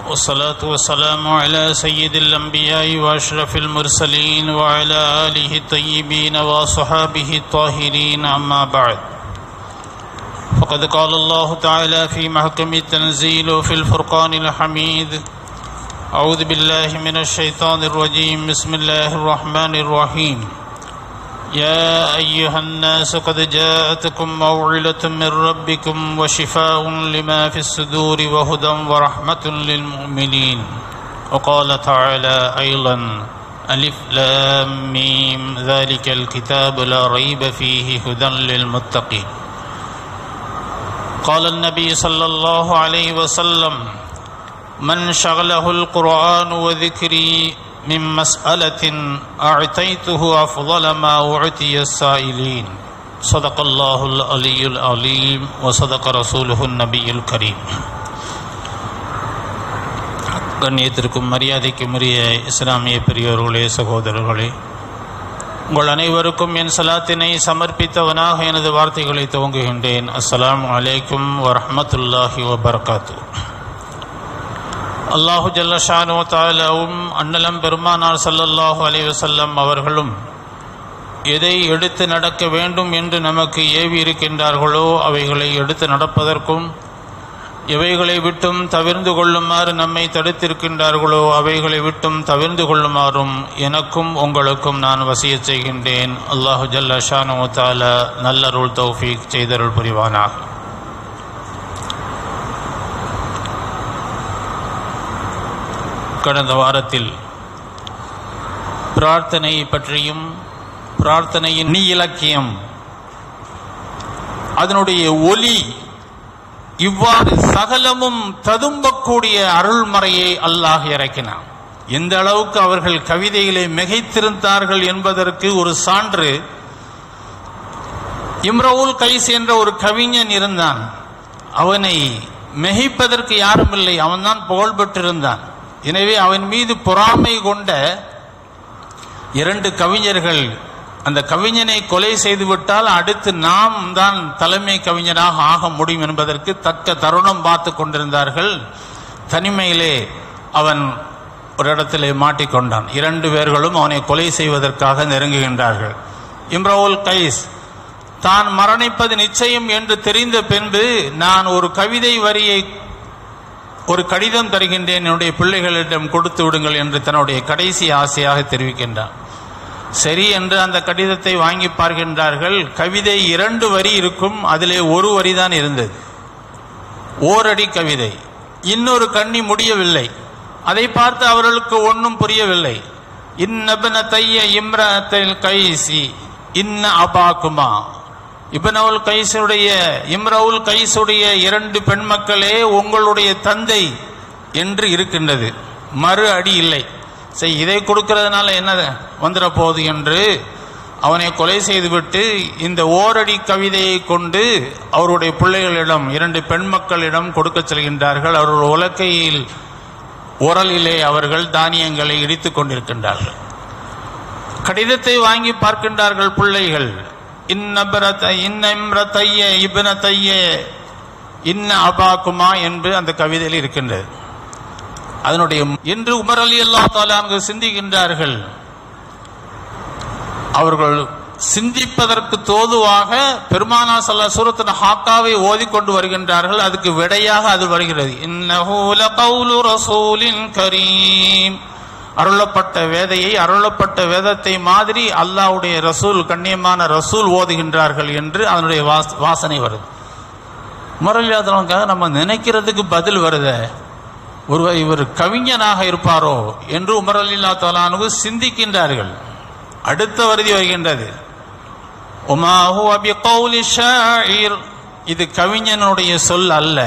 والصلاة والسلام على سيد الأنبياء وأشرف المرسلين وعلى آله الطيبين وصحابه الطاهرين أما بعد فقد قال الله تعالى في محكم التنزيل وفي الفرقان الحميد أعوذ بالله من الشيطان الرجيم بسم الله الرحمن الرحيم يا أيها الناس قد جاءتكم موعظة من ربكم وشفاء لما في الصدور وهدى ورحمة للمؤمنين وقال تعالى أيضا ألف لام ميم ذلك الكتاب لا ريب فيه هدى للمتقين قال النبي صلى الله عليه وسلم من شغله القرآن وذكري من مسألة أعطيته أفضل ما أعطي السائلين صدق الله العلي العليم وصدق رسوله النبي الكريم கண்ணியத்திற்கும் மரியாதைக்கும் உரிய இஸ்லாமிய பெரியோர்களே சகோதரர்களே உங்கள் அனைவருக்கும் என் சலாத்தினை சமர்ப்பித்தவனாக எனது வார்த்தைகளை துவங்குகின்றேன் அஸ்ஸலாமு அலைக்கும் வரஹமத்துல்லாஹி வபர்காத்து அல்லாஹு ஜல்லஷானோ தாலாவும் அன்னலம் பெருமானார் சல்லல்லாஹு அலி வசல்லம் அவர்களும் எதை எடுத்து நடக்க வேண்டும் என்று நமக்கு ஏவி இருக்கின்றார்களோ அவைகளை எடுத்து நடப்பதற்கும் எவைகளை விட்டும் தவிர்ந்து கொள்ளுமாறு நம்மை தடுத்திருக்கின்றார்களோ அவைகளை விட்டும் தவிர்ந்து கொள்ளுமாறும் எனக்கும் உங்களுக்கும் நான் வசிய செய்கின்றேன் அல்லாஹு ஜல்ல ஷானோ தாலா நல்லருள் தௌஃபீக் செய்தருள் புரிவானாக கடந்த வாரத்தில் பிரார்த்தனை பற்றியும் பிரார்த்தனையின் நீ இலக்கியம் அதனுடைய ஒலி இவ்வாறு சகலமும் ததும்பக்கூடிய அருள்மறையை அல்லாஹ் இறக்கினான் எந்த அளவுக்கு அவர்கள் கவிதைகளை மிகைத்திருந்தார்கள் என்பதற்கு ஒரு சான்று இம்ரவுல் கைஸ் என்ற ஒரு கவிஞன் இருந்தான் அவனை மிகைப்பதற்கு யாரும் இல்லை அவன்தான் புகழ்பெற்றிருந்தான் எனவே அவன் மீது பொறாமை கொண்ட இரண்டு கவிஞர்கள் அந்த கவிஞனை கொலை செய்துவிட்டால் அடுத்து நாம் தான் தலைமை கவிஞராக ஆக முடியும் என்பதற்கு தக்க தருணம் பார்த்து கொண்டிருந்தார்கள் தனிமையிலே அவன் ஒரு இடத்திலே மாட்டிக்கொண்டான் இரண்டு பேர்களும் அவனை கொலை செய்வதற்காக நெருங்குகின்றார்கள் இம்ரவுல் கைஸ் தான் மரணிப்பது நிச்சயம் என்று தெரிந்த பின்பு நான் ஒரு கவிதை வரியை ஒரு கடிதம் தருகின்றேன் என்னுடைய பிள்ளைகளிடம் கொடுத்து விடுங்கள் என்று தன்னுடைய கடைசி ஆசையாக தெரிவிக்கின்றான் சரி என்று அந்த கடிதத்தை வாங்கி பார்க்கின்றார்கள் கவிதை இரண்டு வரி இருக்கும் அதிலே ஒரு வரி தான் இருந்தது ஓரடி கவிதை இன்னொரு கண்ணி முடியவில்லை அதை பார்த்து அவர்களுக்கு ஒன்றும் புரியவில்லை இன்னபன தைய இம்ரத்தில் கைசி இன்ன அபாக்குமா இபனவுல் கைசுடைய இம்ரவுல் கைசுடைய இரண்டு பெண் மக்களே உங்களுடைய தந்தை என்று இருக்கின்றது மறு அடி இல்லை சரி இதை கொடுக்கறதுனால என்ன வந்துட போகுது என்று அவனை கொலை செய்துவிட்டு இந்த ஓரடி கவிதையை கொண்டு அவருடைய பிள்ளைகளிடம் இரண்டு பெண் மக்களிடம் கொடுக்க செல்கின்றார்கள் அவர்கள் உலக்கையில் உரலிலே அவர்கள் தானியங்களை இடித்துக் கொண்டிருக்கின்றார்கள் கடிதத்தை வாங்கி பார்க்கின்றார்கள் பிள்ளைகள் இன்னபரத இன்னம்ரத்தைய இபனத்தைய இன்ன அபாக்குமா என்று அந்த கவிதையில் இருக்கின்றது அதனுடைய இன்று உமர் அலி அல்லா தாலா சிந்திக்கின்றார்கள் அவர்கள் சிந்திப்பதற்கு தோதுவாக பெருமானா சல்லா சூரத்தின் ஹாக்காவை ஓதிக்கொண்டு வருகின்றார்கள் அதுக்கு விடையாக அது வருகிறது கரீம் அருளப்பட்ட வேதையை அருளப்பட்ட வேதத்தை மாதிரி அல்லாவுடைய ரசூல் கண்ணியமான ரசூல் ஓதுகின்றார்கள் என்று அதனுடைய வாசனை வருது முரளியாதவனுக்காக நம்ம நினைக்கிறதுக்கு பதில் வருத ஒருவர் இவர் கவிஞனாக இருப்பாரோ என்று உமர் அலில்லா தலானு சிந்திக்கின்றார்கள் அடுத்த வருதி வருகின்றது இது கவிஞனுடைய சொல் அல்ல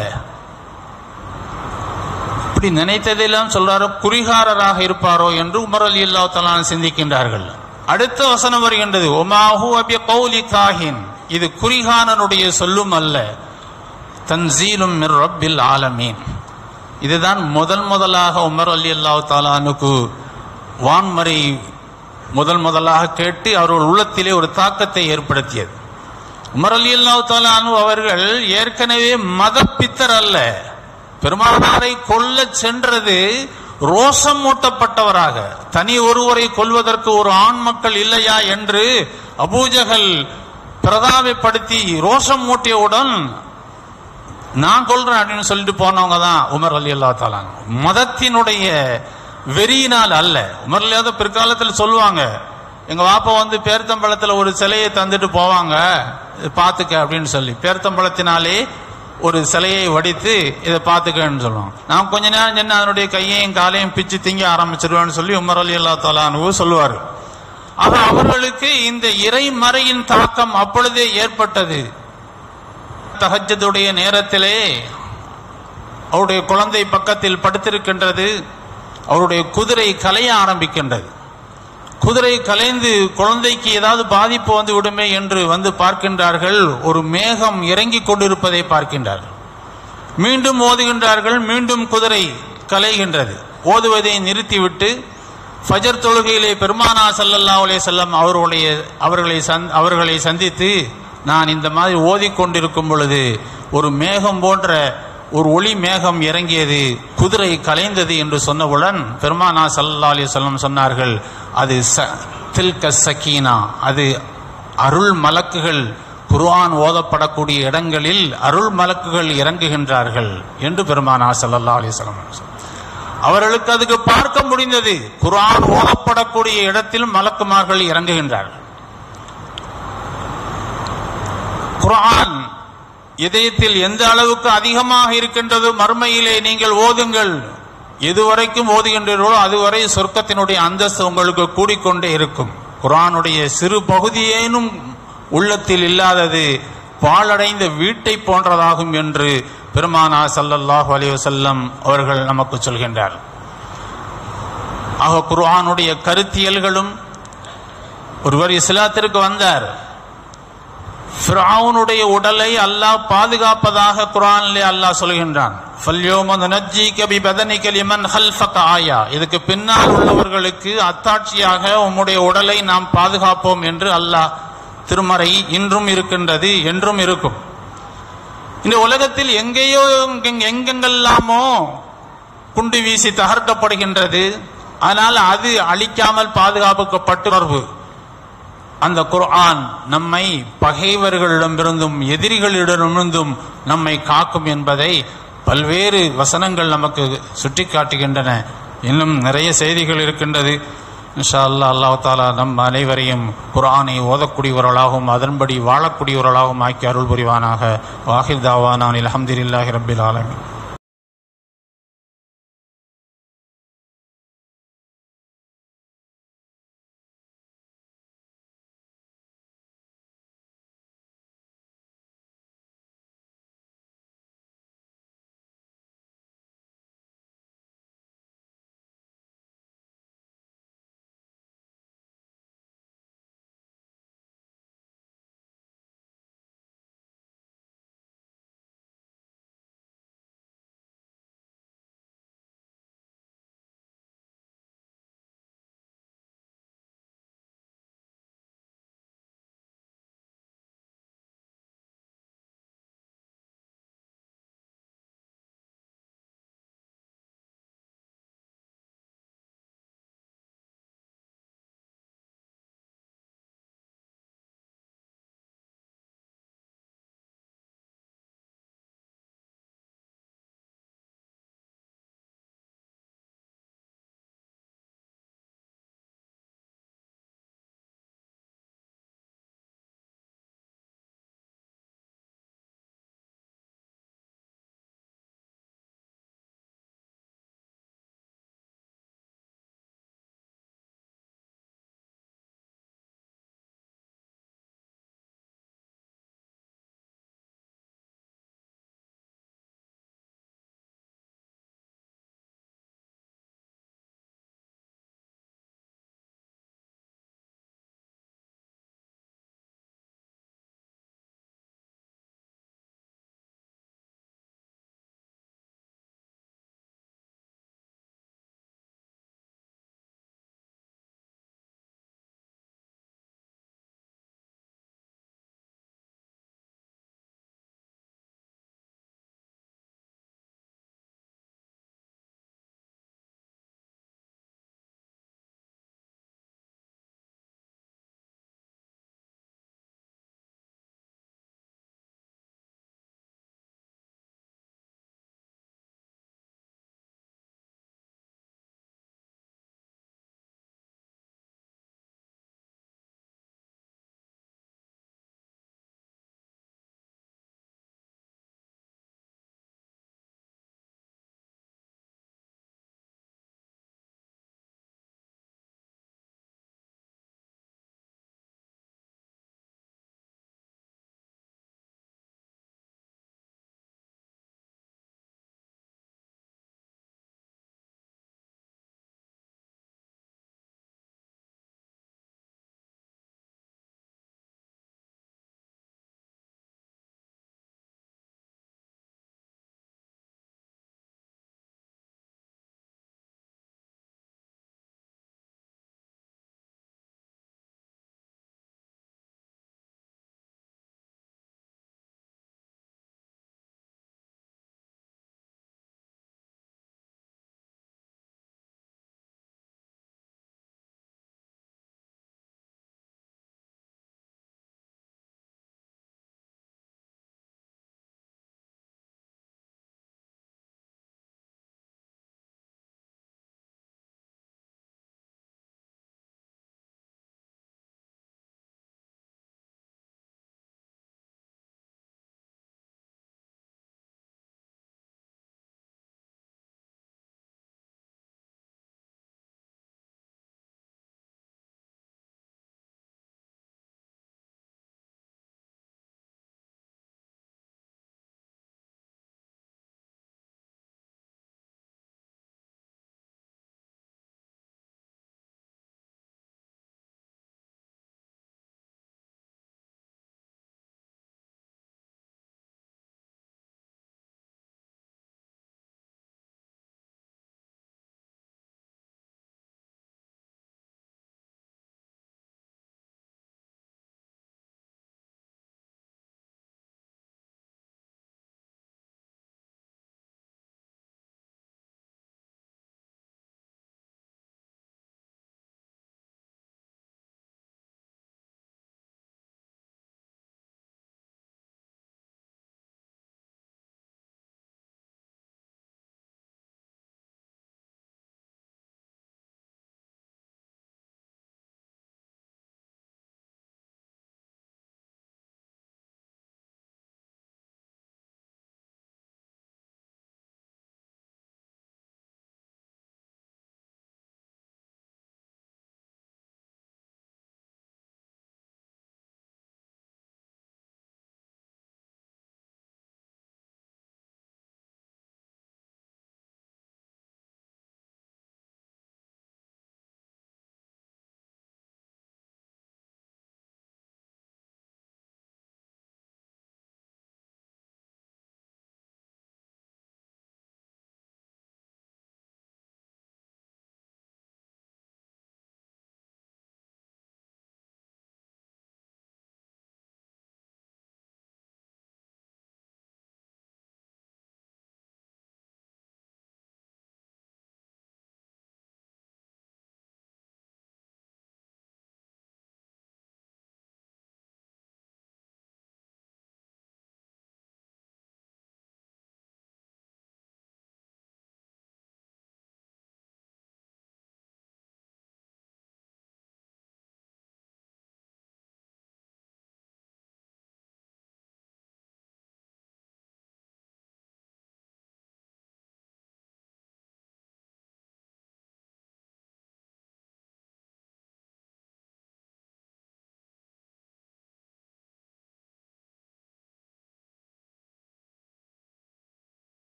இப்படி நினைத்ததெல்லாம் சொல்றாரோ குறிகாரராக இருப்பாரோ என்று உமர் அலி அல்லா தலான் சிந்திக்கின்றார்கள் அடுத்த வசனம் வருகின்றது ஒமாஹு அபி கௌலி காஹின் இது குறிகானனுடைய சொல்லும் அல்ல தன்சீலும் மிர் ரப்பில் ஆலமீன் இதுதான் முதல் முதலாக உமர் அலி அல்லாஹ் தாலானுக்கு வான்மறை முதல் முதலாக கேட்டு அவர்கள் உள்ளத்திலே ஒரு தாக்கத்தை ஏற்படுத்தியது உமர் அலி அல்லாஹ் தாலானு அவர்கள் ஏற்கனவே மதப்பித்தர் அல்ல பெருமானாரை கொல்ல சென்றது ரோசம் மூட்டப்பட்டவராக தனி ஒருவரை கொல்வதற்கு ஒரு ஆண் மக்கள் இல்லையா என்று அபூஜகல் பிரதாபப்படுத்தி ரோஷம் மூட்டியவுடன் நான் கொல்றேன் அப்படின்னு சொல்லிட்டு போனவங்க தான் உமர் அலி அல்லா தாலாங்க மதத்தினுடைய வெறியினால் அல்ல உமர் அலி அல்லா பிற்காலத்தில் சொல்லுவாங்க எங்க வாப்பா வந்து பேர்த்தம்பழத்துல ஒரு சிலையை தந்துட்டு போவாங்க இது பார்த்துக்க அப்படின்னு சொல்லி பேர்த்தம்பழத்தினாலே ஒரு சிலையை வடித்து இதை பார்த்துக்கன்னு சொல்லுவாங்க நான் கொஞ்ச நேரம் சென்று அதனுடைய கையையும் காலையும் பிச்சு திங்க ஆரம்பிச்சிருவேன்னு சொல்லி உமர் அலி அல்லா தாலானு சொல்லுவார் ஆக அவர்களுக்கு இந்த இறைமறையின் தாக்கம் அப்பொழுதே ஏற்பட்டது தஹஜ்ஜுடைய நேரத்திலே அவருடைய குழந்தை பக்கத்தில் படுத்திருக்கின்றது அவருடைய குதிரை கலைய ஆரம்பிக்கின்றது குதிரை கலைந்து குழந்தைக்கு ஏதாவது பாதிப்பு வந்து விடுமே என்று வந்து பார்க்கின்றார்கள் ஒரு மேகம் இறங்கிக் கொண்டிருப்பதை பார்க்கின்றார்கள் மீண்டும் ஓதுகின்றார்கள் மீண்டும் குதிரை கலைகின்றது ஓதுவதை நிறுத்திவிட்டு ஃபஜர் தொழுகையிலே பெருமானா ஸல்லல்லாஹு அலைஹி வஸல்லம் அவர்களுடைய அவர்களை சந்- அவர்களை சந்தித்து நான் இந்த மாதிரி ஓதிக்கொண்டிருக்கும் பொழுது ஒரு மேகம் போன்ற ஒரு ஒளி மேகம் இறங்கியது குதிரை கலைந்தது என்று சொன்னவுடன் பெருமானா ஸல்லல்லாஹு அலைஹி வஸல்லம் சொன்னார்கள் அது ச தில்க சக்கீனா அது அருள் மலக்குகள் குர்ஆன் ஓதப்படக்கூடிய இடங்களில் அருள் மலக்குகள் இறங்குகின்றார்கள் என்று பெருமானா ஸல்லல்லாஹு அலைஹி வஸல்லம் சொன்னார். அவர்களுக்கு அதுக்கு பார்க்க முடிந்தது குர்ஆன் ஓதப்படக்கூடிய இடத்தில் மலக்குமார்கள் இறங்குகின்றார்கள் குர்ஆன் இதயத்தில் எந்த அளவுக்கு அதிகமாக இருக்கின்றதோ மறுமையிலே நீங்கள் ஓதுங்கள் எதுவரைக்கும் ஓதுகின்றீர்களோ அதுவரை சொர்க்கத்தினுடைய அந்தஸ்து உங்களுக்கு கூடிக்கொண்டே இருக்கும் குர்ஆனுடைய சிறு பகுதியேனும் உள்ளத்தில் இல்லாதது பாழடைந்த வீட்டை போன்றதாகும் என்று பெருமானா ஸல்லல்லாஹு அலைஹி வஸல்லம் அவர்கள் நமக்கு சொல்கின்றார் ஆக குர்ஆனுடைய கருத்தியல்களும் ஒருவர் இஸ்லாத்திற்கு வந்தார் ஃபிரௌனுடைய உடலை அல்லாஹ் பாதுகாப்பதாக குர்ஆனிலே அல்லாஹ் சொல்கின்றான் ஃபல்யோம நுனஜ்ஜீக பிபதனிக லிமன் ஹல்ஃபக ஆயா இதுக்கு பின்னால் உள்ளவர்களுக்கு அத்தாட்சியாக உம்முடைய உடலை நாம் பாதுகாப்போம் என்று அல்லாஹ் திருமறை இன்றும் இருக்கின்றது என்றும் இருக்கும் இந்த உலகத்தில் எங்கேயோ எங்க- எங்கெங்கெல்லாமோ குண்டு வீசி தகர்க்கப்படுகின்றது ஆனால் அது அழிக்காமல் பாதுகாக்கப்பட்டு உணர்வு அந்த குர்ஆன் நம்மை பகைவர்களிடமிருந்தும் எதிரிகளிடமிருந்தும் நம்மை காக்கும் என்பதை பல்வேறு வசனங்கள் நமக்கு சுட்டிக்காட்டுகின்றன இன்னும் நிறைய செய்திகள் இருக்கின்றது இன்ஷா அல்லாஹ் அல்லாஹ் தாலா நம் அனைவரையும் குர்ஆனை ஓதக்கூடியவர்களாகவும் அதன்படி வாழக்கூடியவர்களாகவும் ஆக்கி அருள் புரிவானாக வாஹிர் தாவானான் அல்ஹம்துலில்லாஹி ரப்பில் ஆலமீன்